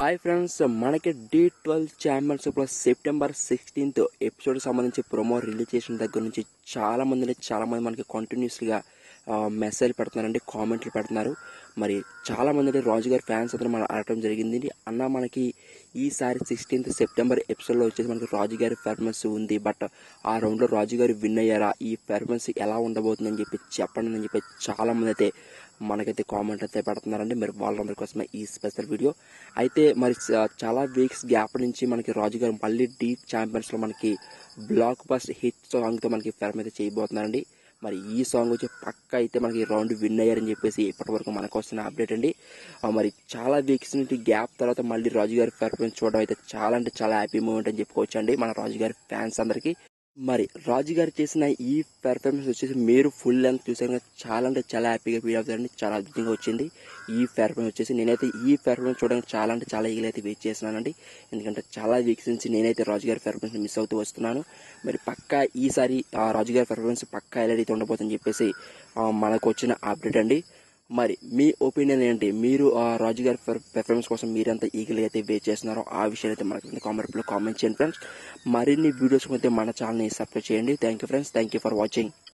hi friends మనకి Dhee twelve champions plus September sixteenth episode సంబంధించి promo release చేసిన దగ్గర నుంచి చాలా మంది చాలా మంది మనకి కంటిన్యూస్గా మెసేజ్ పెడుతున్నారండి కామెంట్లు పెడుతున్నారు మరి చాలా మంది రాజు గారి ఫ్యాన్స్ అందరూ మనం అడగడం జరిగింది అన్న మనకి ఈసారి సిక్స్టీన్త్ సెప్టెంబర్ ఎపిసోడ్లో వచ్చేసి మనకి రాజు గారి పెర్ఫార్మెన్స్ ఉంది బట్ ఆ రౌండ్లో రాజు గారు విన్ అయ్యారా ఈ పెర్ఫార్మెన్స్ ఎలా ఉండబోతుందని చెప్పి చెప్పండి అని చెప్పి చాలా మంది అయితే మనకైతే కామెంట్ అయితే పెడుతున్నారండి మరి వాళ్ళందరి కోసమే ఈ స్పెషల్ వీడియో అయితే మరి చ- చాలా వీక్స్ గ్యాప్ నుంచి మనకి రాజు గారు మళ్ళీ డీ ఛాంపియన్స్లో మనకి బ్లాక్ బస్ట్ హిట్ సాంగ్తో మనకి ఫిల్మ్ అయితే చేయబోతున్నారండి మరి ఈ సాంగ్ వచ్చి పక్క అయితే మనకి రౌండ్ విన్ అయ్యారని చెప్పేసి ఇప్పటి వరకు మనకు వస్తున్న అప్డేట్ అండి ఆ, మరి చాలా వీక్స్ నుంచి గ్యాప్ తర్వాత మళ్ళీ రాజు గారి పెర్ఫార్మెన్స్ చూడడం అయితే చాలా అంటే చాలా హ్యాపీ మూమెంట్ అని చెప్పుకోవచ్చు అండి మన రాజు గారి ఫ్యాన్స్ అందరికీ మరి రాజు గారు చేసిన ఈ పెర్ఫార్మెన్స్ వచ్చేసి మీరు ఫుల్ లెంత్ చూసాక చాలా అంటే చాలా హ్యాపీగా ఫీల్ అవుతారండి చాలా అద్భుతంగా వచ్చింది ఈ పెర్ఫార్మెన్స్ వచ్చేసి నేనైతే ఈ పెర్ఫార్మెన్స్ చూడడానికి చాలా అంటే చాలా ఈగలు అయితే వెయిట్ చేస్తున్నానండి ఎందుకంటే చాలా వీక్స్ నుంచి నేనైతే రాజు గారి పెర్ఫార్మెన్స్ మిస్ అవుతూ వస్తున్నాను మరి పక్కా ఈసారి ఆ రాజు గారి పెర్ఫార్మెన్స్ పక్కా ఎలా అయితే ఉండబోతుందని చెప్పేసి ఆ, మనకు వచ్చిన అప్డేట్ అండి మరి మీ ఒపీనియన్ ఏంటి మీరు ఆ రాజు గారి పెర్ఫార్మెన్స్ కోసం మీరంతా ఈగల్ అయితే వెయిట్ చేస్తున్నారో ఆ విషయాలు అయితే మనకి కామెంట్లో కామెంట్ చేయండి ఫ్రెండ్స్ మరిన్ని వీడియోస్ అయితే మన ఛానల్ని సబ్స్క్రైబ్ చేయండి thank you friends thank you for watching